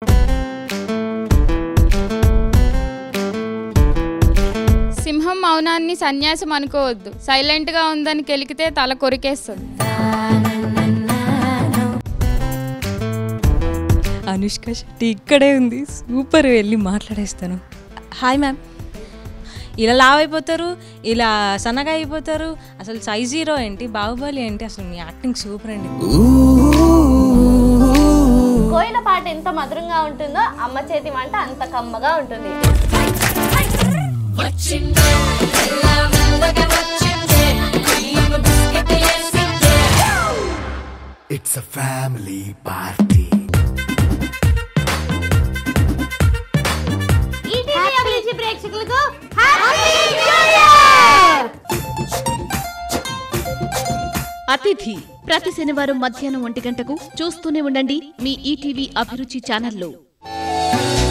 సింహం మౌనాన్ని సన్యాసం అనుకోవద్దు సైలెంట్ గా ఉందని కెలికితే తల కొరికేస్తుంది అనుష్క శెట్టి ఇక్కడే ఉంది సూపర్ వెళ్ళి మాట్లాడేస్తాను హాయ్ మ్యామ్ ఇలా లావ్ అయిపోతారు ఇలా సన్నగా అయిపోతారు అసలు సైజ్ హీరో ఏంటి బాహుబలి ఏంటి అసలు మీ యాక్టింగ్ సూపర్ అండి కోయిల పాట ఎంత మధురంగా ఉంటుందో అమ్మ చేతి వంట అంత కమ్మగా ఉంటుంది It's a family party. ETV అభిరుచి ప్రేక్షకులకు హ్యాపీ న్యూ ఇయర్ అతిథి ప్రతి శనివారం మధ్యాహ్నం ఒంటి గంటకు చూస్తూనే ఉండండి మీ ఈటీవీ అభిరుచి ఛానల్లో